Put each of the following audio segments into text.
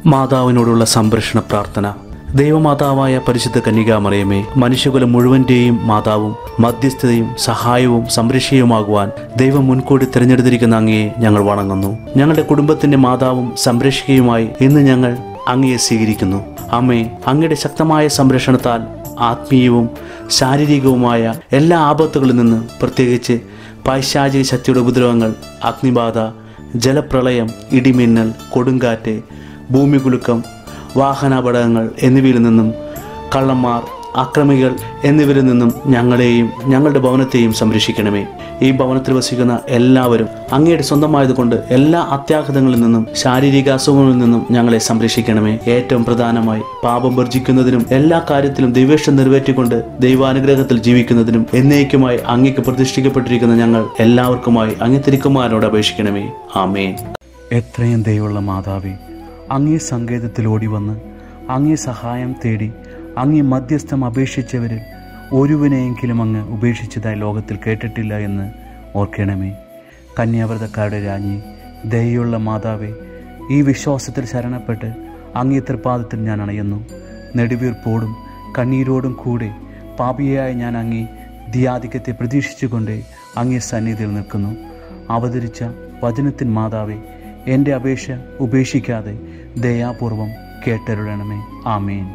മാതാവിനോടുള്ള സംരക്ഷണ പ്രാർത്ഥന ദൈവമാതാവായ പരിശുദ്ധ കന്യകാമറിയമേ മനുഷ്യകുലം മുഴുവന്റെയും മാതാവും മധ്യസ്ഥതയും സഹായവും സംരക്ഷയുമാകുവാൻ ദൈവം മുൻകൂട്ടി തിരഞ്ഞെടുത്തിരിക്കുന്ന അങ്ങയെ ഞങ്ങൾ വണങ്ങുന്നു ഞങ്ങളുടെ കുടുംബത്തിന്റെ മാതാവും സംരക്ഷകയുമായി ഇന്ന് ഞങ്ങൾ അങ്ങയെ സ്വീകരിക്കുന്നു അമ്മേ അങ്ങയുടെ ശക്തമായ സംരക്ഷണത്താൽ ആത്മീയവും ശാരീരികവുമായ എല്ലാ ആപത്തുകളിൽ നിന്ന് പ്രത്യേകിച്ച് പൈശാചിക ശക്തിയുടെ ഉപദ്രവങ്ങൾ അഗ്നിബാധ ജലപ്രളയം ഇടിമിന്നൽ കൊടുങ്കാറ്റ് ഭൂമികുലുക്കം വാഹനാപകടങ്ങൾ എന്നിവയിൽ നിന്നും കള്ളന്മാർ അക്രമികൾ എന്നിവരിൽ നിന്നും ഞങ്ങളെയും ഞങ്ങളുടെ ഭവനത്തെയും സംരക്ഷിക്കണമേ ഈ ഭവനത്തിൽ വസിക്കുന്ന എല്ലാവരും അങ്ങയുടെ സ്വന്തമായതുകൊണ്ട് എല്ലാ അത്യാഘാതങ്ങളിൽ നിന്നും ശാരീരിക അസുഖങ്ങളിൽ നിന്നും ഞങ്ങളെ സംരക്ഷിക്കണമേ ഏറ്റവും പ്രധാനമായി പാപം വർജിക്കുന്നതിനും എല്ലാ കാര്യത്തിലും ദൈവേഷ്ടം നിറവേറ്റിക്കൊണ്ട് ദൈവാനുഗ്രഹത്തിൽ ജീവിക്കുന്നതിനും എന്നേക്കുമായി അങ്ങേക്ക് പ്രതിഷ്ഠിക്കപ്പെട്ടിരിക്കുന്ന ഞങ്ങൾ എല്ലാവർക്കുമായി അങ്ങേ തിരുക്കുമാരനോട് അപേക്ഷിക്കണമേ ആമേൻ എത്രയും ദൈവമുള്ള മാതാവേ അങ്ങേ സങ്കേതത്തിൽ ഓടി വന്ന് അങ്ങേ സഹായം തേടി അങ്ങേ മധ്യസ്ഥം അപേക്ഷിച്ചവരിൽ ഒരുവനെയെങ്കിലും അങ്ങ് ഉപേക്ഷിച്ചതായി ലോകത്തിൽ കേട്ടിട്ടില്ല എന്ന് ഓർക്കണമേ കന്യാവ്രതക്കാരുടെ രാജ്ഞി ദയുള്ള മാതാവേ ഈ വിശ്വാസത്തിൽ ശരണപ്പെട്ട് അങ്ങേ തൃപ്പാദത്തിൽ ഞാൻ അണയുന്നു നെടുവീർപ്പോടും കണ്ണീരോടും കൂടെ പാപിയായ ഞാൻ അങ്ങേ ധിയാധിക്യത്തെ പ്രതീക്ഷിച്ചുകൊണ്ട് അങ്ങേ സന്നിധിയിൽ നിൽക്കുന്നു അവതരിച്ച വചനത്തിൻ മാതാവേ എൻ്റെ അപേക്ഷ ഉപേക്ഷിക്കാതെ ദയാപൂർവം കേട്ടരുളണമേ ആമേൻ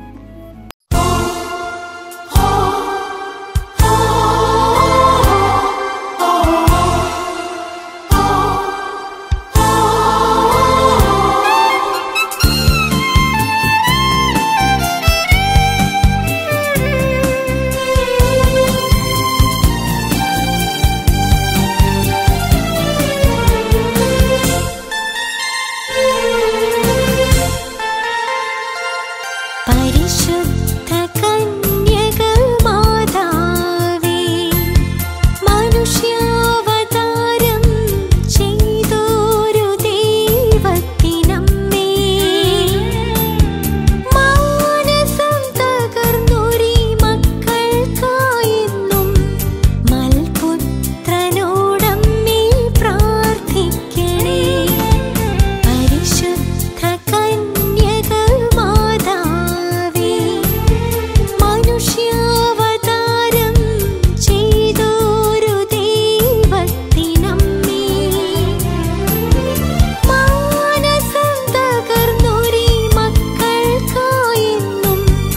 പരിശുദ്ധ കന്യക മാതാവേ മനുഷ്യാവതാരം ചെയ്തോരു ദൈവത്തിനമ്മേ മാനസം തകർന്നൊരി മക്കൾക്കായെന്നും മൽപുത്രനോടമ്മേ പ്രാർത്ഥിക്കണേ പരിശുദ്ധ കന്യക മാതാവേ മനുഷ്യാവതാരം ചെയ്തോരു ദൈവത്തിനമ്മേ മാനസം തകർന്നൊരി മക്കൾക്കായെന്നും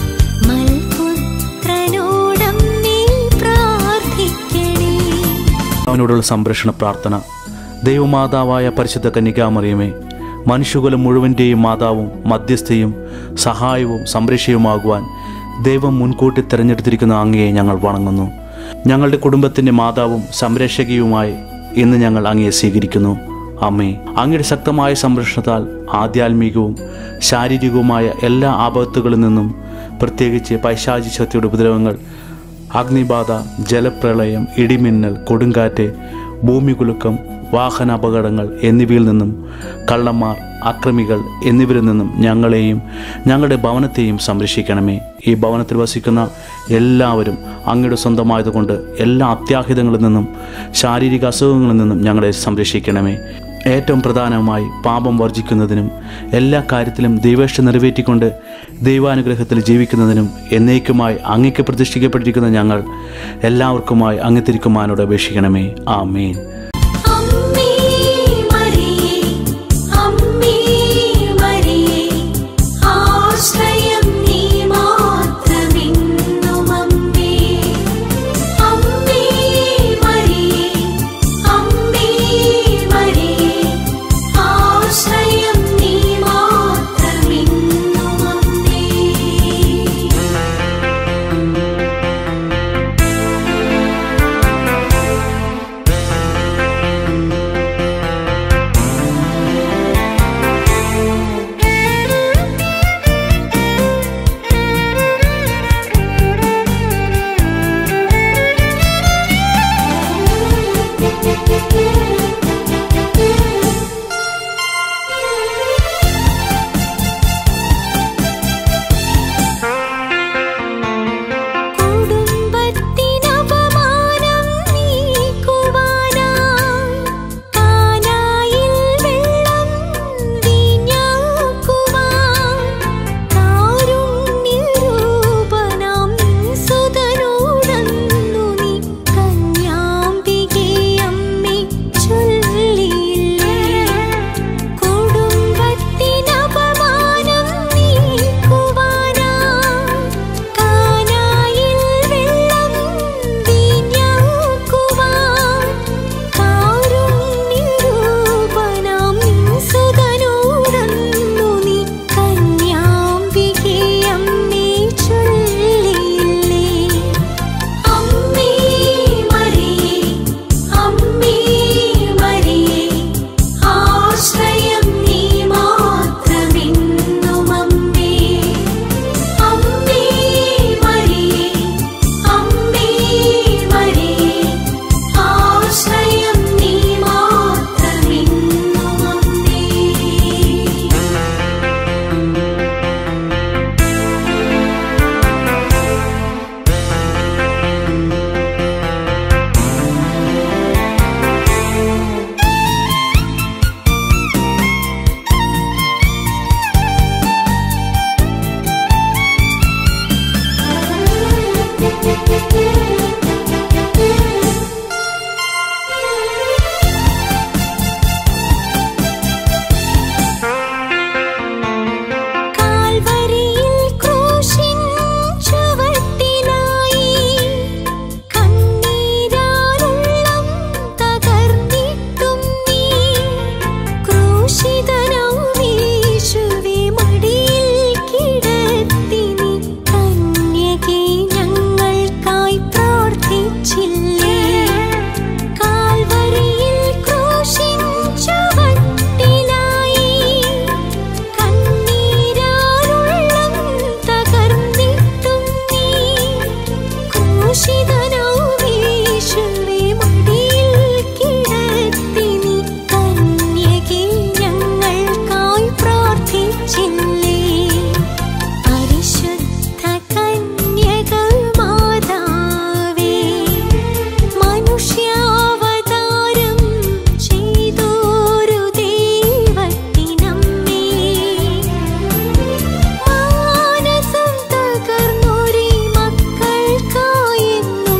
മൽപുത്രനോടമ്മേ പ്രാർത്ഥിക്കണേ അവനോടുള്ള സംരക്ഷണ പ്രാർത്ഥന ദൈവമാതാവായ പരിശുദ്ധ കന്യകാമറിയമേ മനുഷ്യകുലം മുഴുവൻ്റെയും മാതാവും മധ്യസ്ഥയും സഹായവും സംരക്ഷയുമാകുവാൻ ദൈവം മുൻകൂട്ടി തിരഞ്ഞെടുത്തിരിക്കുന്ന അങ്ങയെ ഞങ്ങൾ വണങ്ങുന്നു ഞങ്ങളുടെ കുടുംബത്തിൻ്റെ മാതാവും സംരക്ഷകയുമായി ഇന്ന് ഞങ്ങൾ അങ്ങയെ സ്വീകരിക്കുന്നു അമ്മേ അങ്ങയുടെ ശക്തമായ സംരക്ഷണത്താൽ ആധ്യാത്മികവും ശാരീരികവുമായ എല്ലാ ആപത്തുകളിൽ നിന്നും പ്രത്യേകിച്ച് പൈശാചി ശക്തിയുടെ ഉപദ്രവങ്ങൾ അഗ്നിബാധ ജലപ്രളയം ഇടിമിന്നൽ കൊടുങ്കാറ്റ് ഭൂമികുലുക്കം വാഹന അപകടങ്ങൾ എന്നിവയിൽ നിന്നും കള്ളന്മാർ അക്രമികൾ എന്നിവരിൽ നിന്നും ഞങ്ങളെയും ഞങ്ങളുടെ ഭവനത്തെയും സംരക്ഷിക്കണമേ ഈ ഭവനത്തിൽ വസിക്കുന്ന എല്ലാവരും അങ്ങയുടെ സ്വന്തമായതുകൊണ്ട് എല്ലാ അത്യാഹിതങ്ങളിൽ നിന്നും ശാരീരിക അസുഖങ്ങളിൽ നിന്നും ഞങ്ങളെ സംരക്ഷിക്കണമേ ഏറ്റവും പ്രധാനമായി പാപം വർജിക്കുന്നതിനും എല്ലാ കാര്യത്തിലും ദൈവേഷ്ട നിറവേറ്റിക്കൊണ്ട് ദൈവാനുഗ്രഹത്തിൽ ജീവിക്കുന്നതിനും എന്നേക്കുമായി അങ്ങയ്ക്ക് പ്രതിഷ്ഠിക്കപ്പെട്ടിരിക്കുന്ന ഞങ്ങൾ എല്ലാവർക്കുമായി അങ്ങ് തിരിക്കുമാനോട് അപേക്ഷിക്കണമേ ആമേൻ അമ്മേ മരിയേ അമ്മേ മരിയേ ആശ്രയം നീ മാത്രമെന്നും അമ്മേ അമ്മേ മരിയേ അമ്മേ മരിയേ ആശ്രയം നീ മാത്രമെന്നും അമ്മേ ും വാഴ്ത്തിച്ചില്ലേ പരിശുദ്ധ കന്യക മാതാവേ മനുഷ്യാവതാരം ചെയ്തോരു ദൈവത്തിനമ്മേ മാനസം തകർന്നൊരീ മക്കൾക്കായെന്നും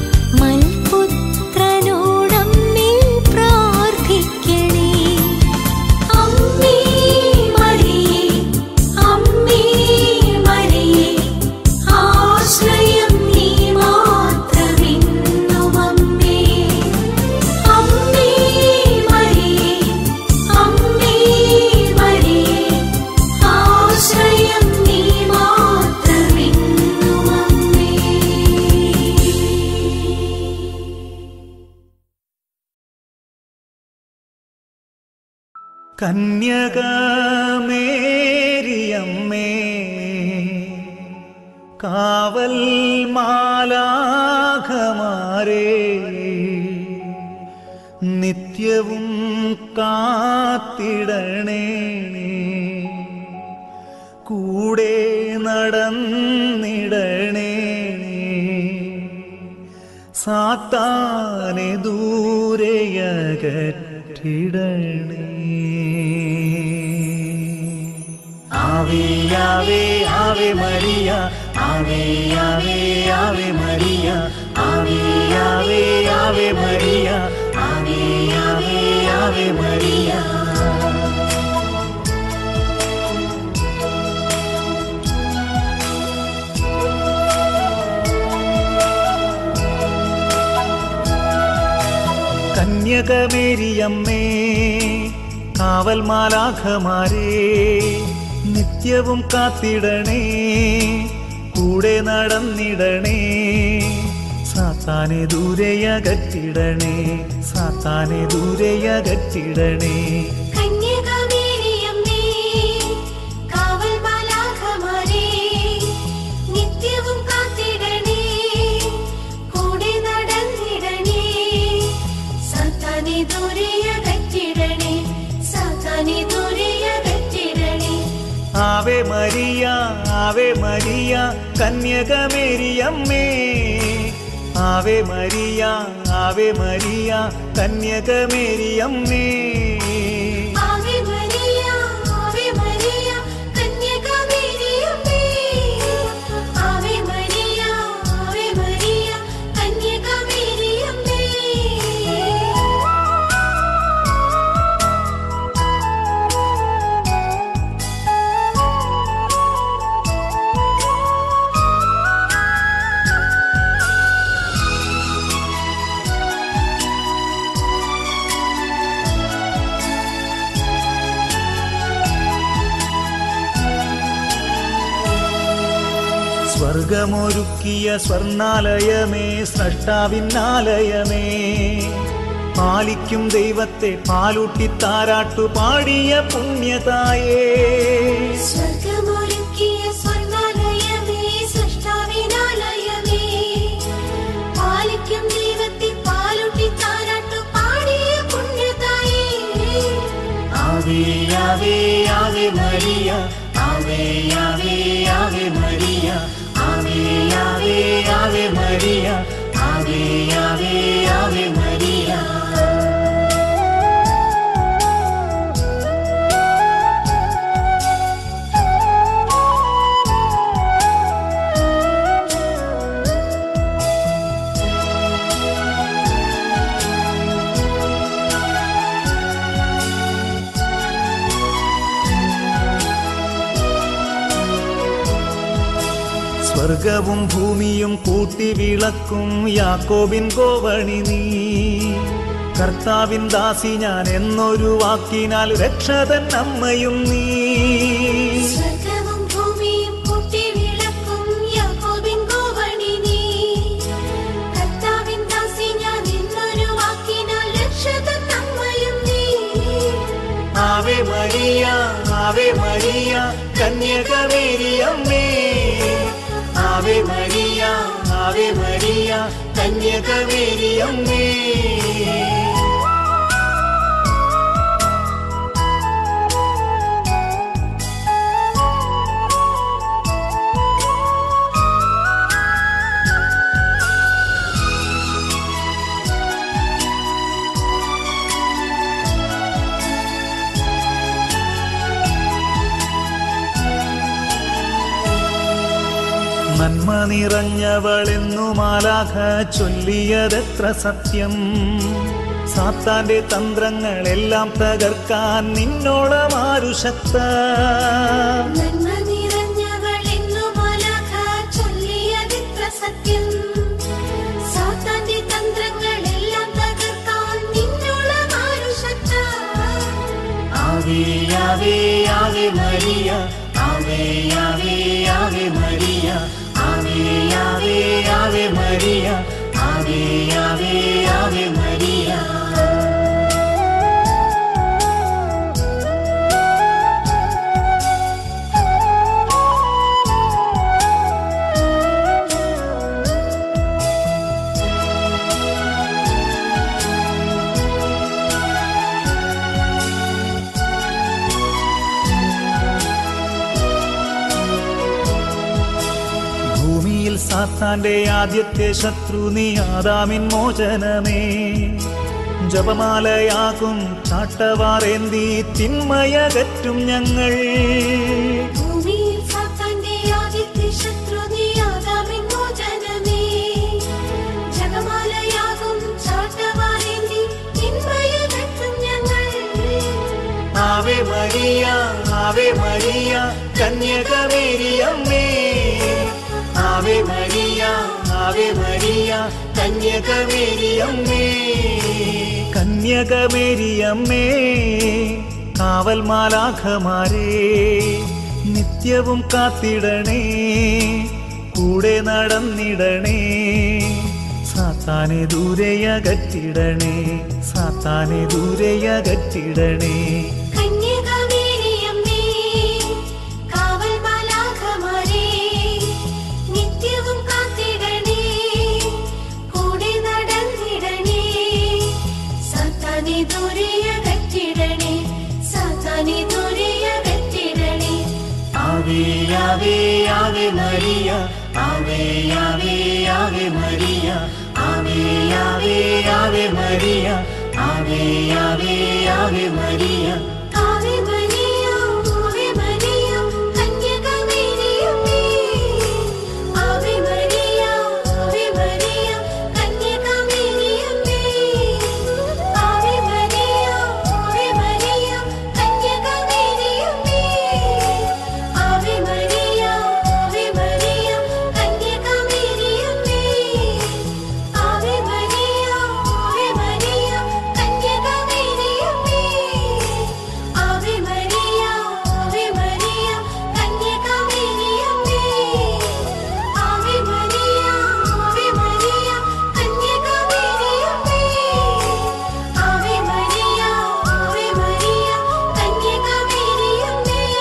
മൽപുത്രനോടമ്മേ പ്രാർത്ഥിക്കണേ അമ്മേ മരിയേ അമ്മേ മരിയേ ആശ്രയം നീ മാത്രമെന്നും അമ്മേ അമ്മേ മരിയേ അമ്മേ മരിയേ ആശ്രയം നീ മാത്രമെന്നും അമ്മേ കന്യകമേരിയമ്മേ കാവൽ മാലാഖമാരേ നിത്യവും കാത്തിടണേ കൂടെ നടന്നിടണേ സാത്താനെ ദൂരെയകറ്റിടണേ ആവേ ആവേ ആവേ മരിയ ആവേ ആവേ ആവേ മരിയ ആവേ ആവേ ആവേ മരിയ ആവേ ആവേ ആവേ മരിയ കന്യകമേരിയമ്മേ കാവൽ മാലാഖമാരേ നിത്യവും കാത്തിടണേ കൂടെ നടന്നിടണേ സാത്താനെ ദൂരെയകറ്റിടണേ സാത്താനെ ദൂരെയകറ്റിടണേ കന്യകമേരിയമ്മേ കാവൽ മാലാഖമാരേ നിത്യവും കാത്തിടണേ കൂടെ നടന്നിടണേ സാത്താനെ ദൂരെയകറ്റിടണേ സാത്താനെ ദൂരെയകറ്റിടണേ ആവേ മരിയ ആവേ മരിയ കന്യകമേരിയമ്മേ ആവേ മരിയ ആവേ മരിയ കന്യകമേരിയമ്മേ ആവേ മരിയ ആവേ മരിയ കന്യകമേരിയമ്മേ ആവേ മരിയ ആവേ മരിയ കന്യകമേരിയമ്മേ സ്വർഗമൊരുക്കിയ സ്വർണാലയമേ സ്രഷ്ടാവിന്നാലയമേ പാലിക്കും ദൈവത്തെ പാലൂട്ടി താരാട്ടു പാടിയ പുണ്യതായേ സ്വർഗമൊരുക്കിയ സ്വർണ്ണാലയമേ സൃഷ്ടാവിനാലയമേ പാലിക്കും ദൈവത്തെ പാലൂട്ടി താരാട്ടു പാടിയ പുണ്യതായേ ആവേ ആവേ ആവേ മരിയ ആവേ ആവേ ആവേ മരിയ ആവേ ആവേ ആവേ മരിയ ആവേ ആവേ ആവേ മരിയ സ്വർഗവും ഭൂമിയും കൂട്ടി വിളക്കും യാക്കോബിൻ കോവണി നീ കർത്താവിൻ ദാസി ഞാൻ എന്നൊരു വാക്കിനാൽ രക്ഷതൻ അമ്മയും നീ സ്വർഗവും ഭൂമിയും കൂട്ടി വിളക്കും യാക്കോബിൻ കോവണി നീ കർത്താവിൻ ദാസി ഞാൻ എന്നൊരു വാക്കിനാൽ രക്ഷതൻ അമ്മയും നീ ആവേ മരിയ ആവേ മരിയ കന്യകമേരിയമ്മേ ആവേ മരിയ ആവേ മരിയ കന്യകമേരിയമ്മേ നന്മ നിറഞ്ഞവളെന്നു മാലാഖ ചൊല്ലിയതെത്ര സത്യം സാത്താന്റെ തന്ത്രങ്ങളെല്ലാം തകർക്കാൻ നിന്നോളം ആരു ശക്ത നന്മ നിറഞ്ഞവളെന്നു മാലാഖ ചൊല്ലിയതെത്ര സത്യം സാത്താന്റെ തന്ത്രങ്ങളെല്ലാം തകർക്കാൻ നിന്നോളം ആരു ശക്ത ആവേ ആവേ ആവേ മരിയ ആവേ ആവേ ആവേ മരിയ ആവേ ആവേ ആവേ മരിയ ആവേ ആവേ ആവേ മരിയ ഭൂമിയിൽ സാത്താന്റെ ആദ്യത്തെ ശത്രു നീ ആദാമിൻ മോചനമേ ജപമാലയാകും ചാട്ടവാറേന്തി തിന്മയകറ്റും ഞങ്ങൾ ഭൂമിയിൽ സാത്താന്റെ ആദ്യത്തെ ശത്രു നീ ആദാമിൻ മോചനമേ ജഗമാലയാകും ചാട്ടവാറേന്തി തിന്മയകറ്റും ഞങ്ങൾ ആവേ മരിയ ആവേ മരിയ കന്യകമേരിയമ്മേ ആവേ മരിയ ആവേ മരിയ കന്യകമേരിയമ്മേ കന്യകമേരിയമ്മേ കാവൽ മാലാഖമാരേ നിത്യവും കാത്തിടണേ കൂടെ നടന്നിടണേ സാത്താനെ ദൂരെയകറ്റിടണേ സാത്താനെ ദൂരെയകറ്റിടണേ കന്യകമേരിയമ്മേ കാവൽ മാലാഖമാരേ നിത്യവും കാത്തിടണേ കൂടെ നടന്നിടണേ സാത്താനെ ദൂരെയകറ്റിടണേ സാത്താനെ ദൂരെയകറ്റിടണേ ആവേ ആവേ ആവേ മരിയ ആവേ ആവേ ആവേ മരിയ ആവേ ആവേ ആവേ മരിയ ആവേ ആവേ ആവേ മരിയ ആവേ മരിയ ആവേ മരിയ കന്യകമേരിയമ്മേ ആവേ മരിയ ആവേ മരിയ കന്യകമേരിയമ്മേ ആവേ മരിയ ആവേ മരിയ കന്യകമേരിയമ്മേ ആവേ മരിയ ആവേ മരിയ കന്യകമേരിയമ്മേ ആവേ മരിയ ആവേ മരിയ കന്യകമേരിയമ്മേ ആവേ മരിയ ആവേ മരിയ കന്യകമേരിയമ്മേ ആവേ മരിയ ആവേ മരിയ കന്യകമേരിയമ്മേ ആവേ മരിയ ആവേ മരിയ കന്യകമേരിയമ്മേ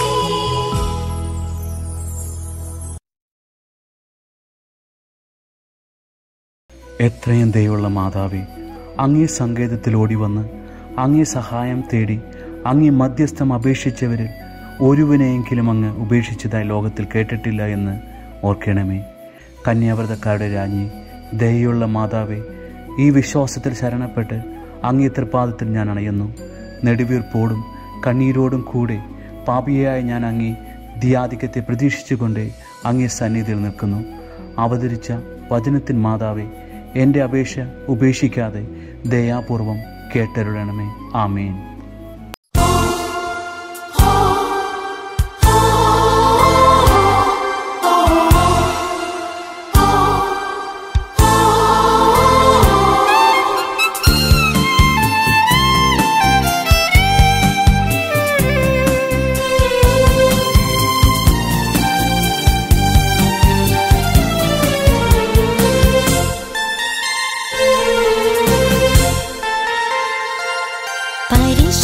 എത്രയും ദയുള്ള മാതാവേ അങ്ങേ സങ്കേതത്തിൽ ഓടി വന്ന് അങ്ങേ സഹായം തേടി അങ്ങേ മധ്യസ്ഥം അപേക്ഷിച്ചവരിൽ ഒരുവനെയെങ്കിലും അങ്ങ് ഉപേക്ഷിച്ചതായി ലോകത്തിൽ കേട്ടിട്ടില്ല എന്ന് ഓർക്കണമേ കന്യാവ്രതക്കാരുടെ രാജ്ഞി ദയുള്ള മാതാവേ ഈ വിശ്വാസത്തിൽ ശരണപ്പെട്ട് അങ്ങേ തൃപ്പാദത്തിൽ ഞാൻ അണയുന്നു നെടുവീർപ്പോടും കണ്ണീരോടും കൂടെ പാപിയായ ഞാൻ അങ്ങേ ധിയാധിക്യത്തെ പ്രതീക്ഷിച്ചുകൊണ്ട് അങ്ങേ സന്നിധിയിൽ നിൽക്കുന്നു അവതരിച്ച വചനത്തിൻ മാതാവേ എൻ്റെ അപേക്ഷ ഉപേക്ഷിക്കാതെ ദയാപൂർവം കേട്ടരുളണമേ ആമേൻ പരിശുദ്ധ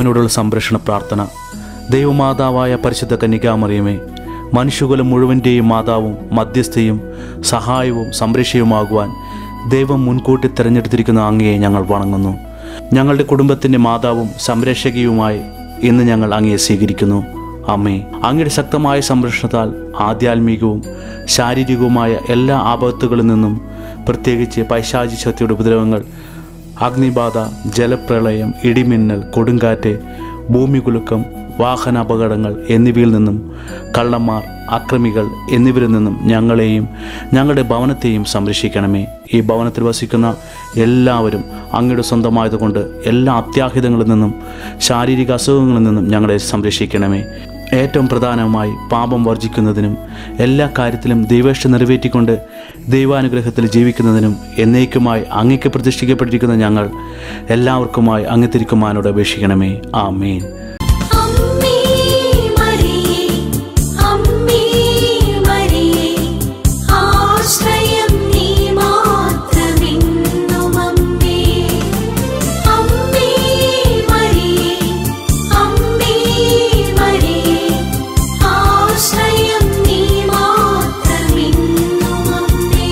അവനോടുള്ള സംരക്ഷണ പ്രാർത്ഥന ദൈവമാതാവായ പരിശുദ്ധ കന്യകാമറിയമേ മനുഷ്യകുലം മുഴുവൻ്റെയും മാതാവും മധ്യസ്ഥയും സഹായവും സംരക്ഷയുമാകുവാൻ ദൈവം മുൻകൂട്ടി തിരഞ്ഞെടുത്തിരിക്കുന്ന അങ്ങയെ ഞങ്ങൾ വണങ്ങുന്നു ഞങ്ങളുടെ കുടുംബത്തിൻ്റെ മാതാവും സംരക്ഷകയുമായി ഇന്ന് ഞങ്ങൾ അങ്ങയെ സ്വീകരിക്കുന്നു അമ്മേ അങ്ങയുടെ ശക്തമായ സംരക്ഷണത്താൽ ആധ്യാത്മികവും ശാരീരികവുമായ എല്ലാ ആപത്തുകളിൽ നിന്നും പ്രത്യേകിച്ച് പൈശാചി ശക്തിയുടെ ഉപദ്രവങ്ങൾ അഗ്നിബാധ ജലപ്രളയം ഇടിമിന്നൽ കൊടുങ്കാറ്റ് ഭൂമികുലുക്കം വാഹന അപകടങ്ങൾ എന്നിവയിൽ നിന്നും കള്ളന്മാർ അക്രമികൾ എന്നിവരിൽ നിന്നും ഞങ്ങളെയും ഞങ്ങളുടെ ഭവനത്തെയും സംരക്ഷിക്കണമേ ഈ ഭവനത്തിൽ വസിക്കുന്ന എല്ലാവരും അങ്ങയുടെ സ്വന്തമായതുകൊണ്ട് എല്ലാ അത്യാഹിതങ്ങളിൽ നിന്നും ശാരീരിക അസുഖങ്ങളിൽ നിന്നും ഞങ്ങളെ സംരക്ഷിക്കണമേ ഏറ്റവും പ്രധാനമായി പാപം വർജിക്കുന്നതിനും എല്ലാ കാര്യത്തിലും ദൈവേഷ്ട നിറവേറ്റിക്കൊണ്ട് ദൈവാനുഗ്രഹത്തിൽ ജീവിക്കുന്നതിനും എന്നേക്കുമായി അങ്ങയ്ക്ക് പ്രതിഷ്ഠിക്കപ്പെട്ടിരിക്കുന്ന ഞങ്ങൾ എല്ലാവർക്കുമായി അങ്ങ് തിരുക്കുമാനോട് അപേക്ഷിക്കണമേ ആമേൻ അമ്മേ മരിയേ അമ്മേ മരിയേ ആശ്രയം നീ മാത്രമെന്നും അമ്മേ അമ്മേ മരിയേ അമ്മേ മരിയേ ആശ്രയം നീ മാത്രമെന്നും അമ്മേ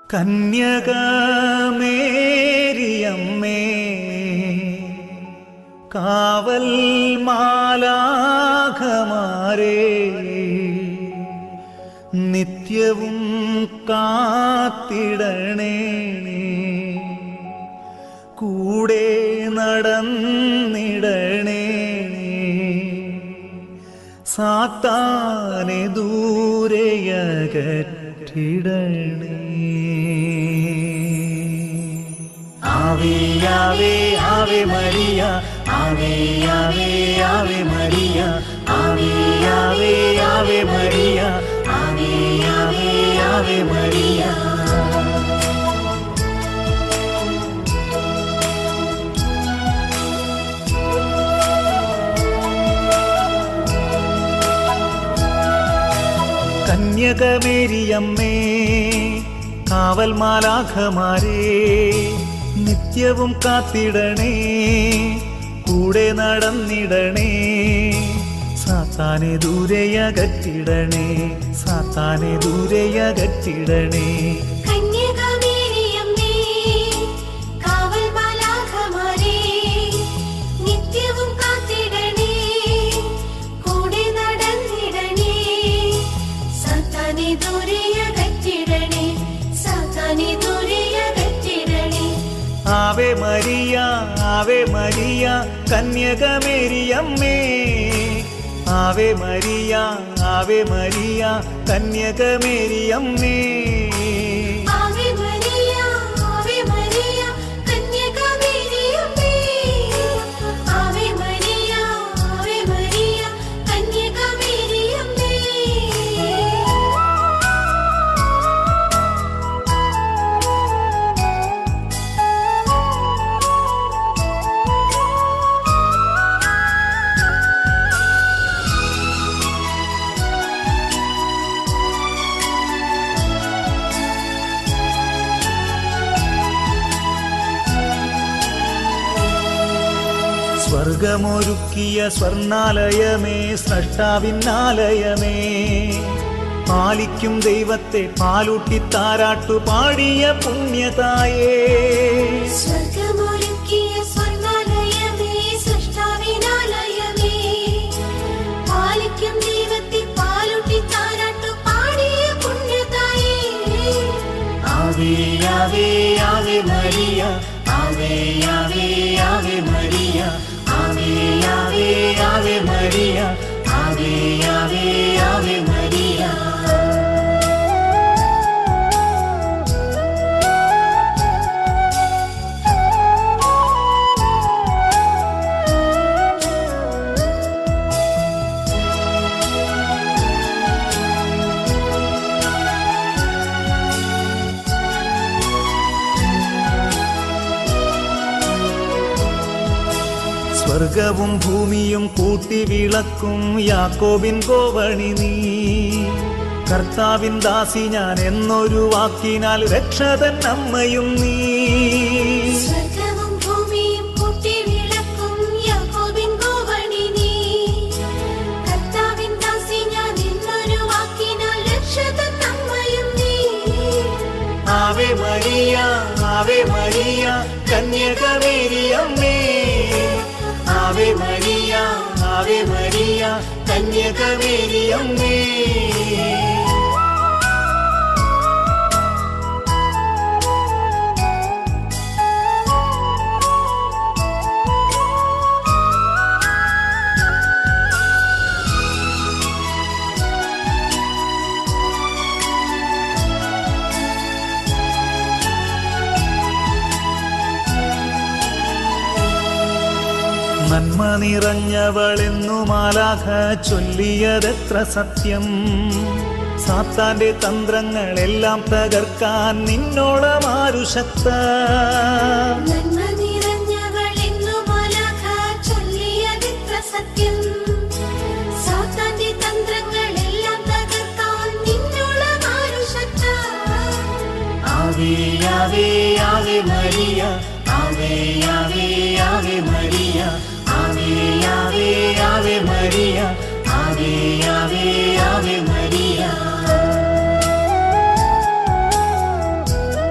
കന്യകമേരിയമ്മേ കാവൽ മാലാഖമാരേ നിത്യവും കാത്തിടണേ കൂടെ നടന്നിടണേ സാത്താനെ ദൂരെയകറ്റിടണേ ആവേ ആവേ ആവേ മരിയ ആവേ ആവേ ആവേ മരിയ ആവേ ആവേ ആവേ മരിയ ആവേ ആവേ ആവേ മരിയ കന്യകമേരിയമ്മേ കാവൽ മാലാഖമാരേ നിത്യവും കാത്തിടണേ കൂടെ നടന്നിടണേ സാത്താനെ ദൂരെയകറ്റിടണേ സാത്താനെ ദൂരെയകറ്റിടണേ കന്യകമേരിയമ്മേ കാവൽ മാലാഖമാരേ നിത്യവും കാത്തിടണേ കൂടെ നടന്നിടണേ സാത്താനെ ദൂരെയകറ്റിടണേ സാത്താനെ ദൂരെയകറ്റിടണേ ആവേ മരിയ ആവേ മരിയ കന്യകമേരിയമ്മേ ആവേ മരിയ ആവേ മരിയ കന്യകമേരിയമ്മേ ആവേ മരിയ ആവേ മരിയ കന്യകമേരിയമ്മേ ആവേ മരിയ ആവേ മരിയ കന്യകമേരിയമ്മേ സ്വർഗമൊരുക്കിയ സ്വർണാലയമേ സ്രഷ്ടാവിന്നാലയമേ പാലിക്കും ദൈവത്തെ പാലൂട്ടി താരാട്ടു പാടിയ പുണ്യതായേ സ്വർഗമൊരുക്കിയ സ്വർണ്ണാലയമേ സൃഷ്ടാവിനാലയമേ പാലിക്കും ദൈവത്തെ പാലൂട്ടി താരാട്ടു പാടിയ പുണ്യതായേ ആവേ ആവേ ആവേ മരിയ ആവേ ആവേ ആവേ മരിയ ആവേ ആവേ ആവേ മരിയ ആവേ ആവേ ആവേ മരിയ സ്വർഗവും ഭൂമിയും കൂട്ടി വിളക്കും യാക്കോബിൻ കോവണി നീ കർത്താവിൻ ദാസി ഞാൻ എന്നൊരു വാക്കിനാൽ രക്ഷതൻ അമ്മയും നീ സ്വർഗവും ഭൂമിയും കൂട്ടി വിളക്കും യാക്കോബിൻ ഗോവണി നീ കർത്താവിൻ ദാസി ഞാൻ എന്നൊരു വാക്കിനാൽ രക്ഷതൻ അമ്മയും നീ ആവേ മരിയ ആവേ മരിയ കന്യകമേരിയമ്മേ ആവേ മരിയ ആവേ മരിയ കന്യകമേരിയമ്മേ നന്മ നിറഞ്ഞവളെന്നു മാലാഖ ചൊല്ലിയതെത്ര സത്യം സാത്താന്റെ തന്ത്രങ്ങളെല്ലാം തകർക്കാൻ നിന്നോളം ആരു ശക്ത നന്മ നിറഞ്ഞവളെന്നു മാലാഖ ചൊല്ലിയതെത്ര സത്യം സാത്താന്റെ തന്ത്രങ്ങളെല്ലാം തകർക്കാൻ നിന്നോളം ആരു ശക്ത ആവേ ആവേ ആവേ മരിയ ആവേ ആവേ ആവേ മരിയ ആവേ ആവേ ആവേ മരിയ ആവേ ആവേ ആവേ മരിയ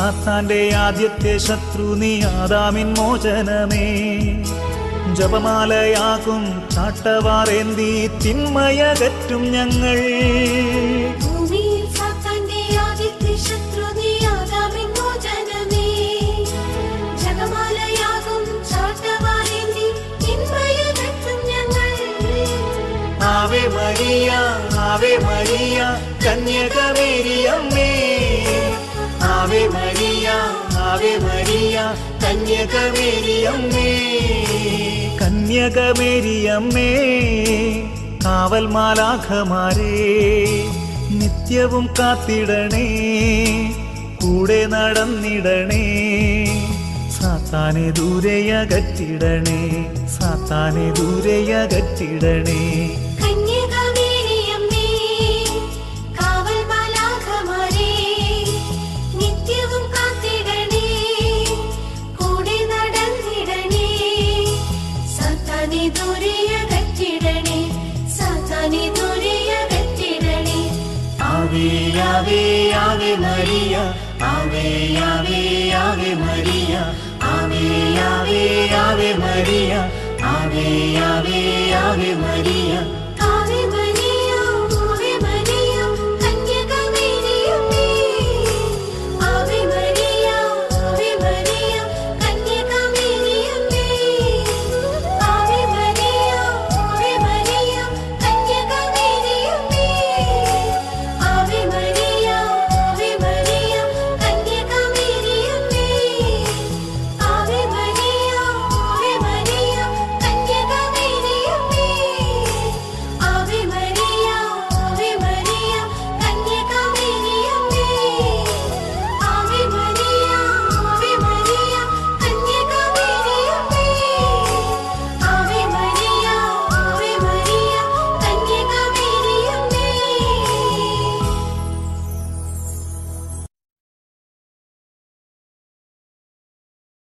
സാത്താന്റെ ആദ്യത്തെ ശത്രു നീ ആദാമിൻ മോചനമേ ജപമാലയാകും ചാട്ടവാറേന്തി തിന്മയകറ്റും ഞങ്ങൾ ഭൂമിയിൽ സാത്താന്റെ ആദ്യത്തെ ശത്രു നീ ആദാമിൻ മോചനമേ ജപമാലയാകും ചാട്ടവാറേന്തി തിന്മയകറ്റും ഞങ്ങൾ ആവേ മരിയ ആവേ മരിയ കന്യകമേരിയമ്മേ ആവേ മരിയ ആവേ മരിയ കന്യകമേരിയമ്മേ കന്യകമേരിയമ്മേ കാവൽ മാലാഖമാരേ നിത്യവും കാത്തിടണേ കൂടെ നടന്നിടണേ സാത്താനെ ദൂരെയകറ്റിടണേ സാത്താനെ ദൂരെയകറ്റിടണേ കന്യകമേരിയമ്മേ കാവൽ മാലാഖമാരേ നിത്യവും കാത്തിടണേ കൂടെ നടന്നിടണേ സാത്താനെ ദൂരെയകറ്റിടണേ സാത്താനെ ദൂരെയകറ്റിടണേ ആവേ ആവേ ആവേ മരിയ ആവേ ആവേ ആവേ മരിയ ആവേ ആവേ ആവേ മരിയ ആവേ ആവേ ആവേ മരിയ ആവേ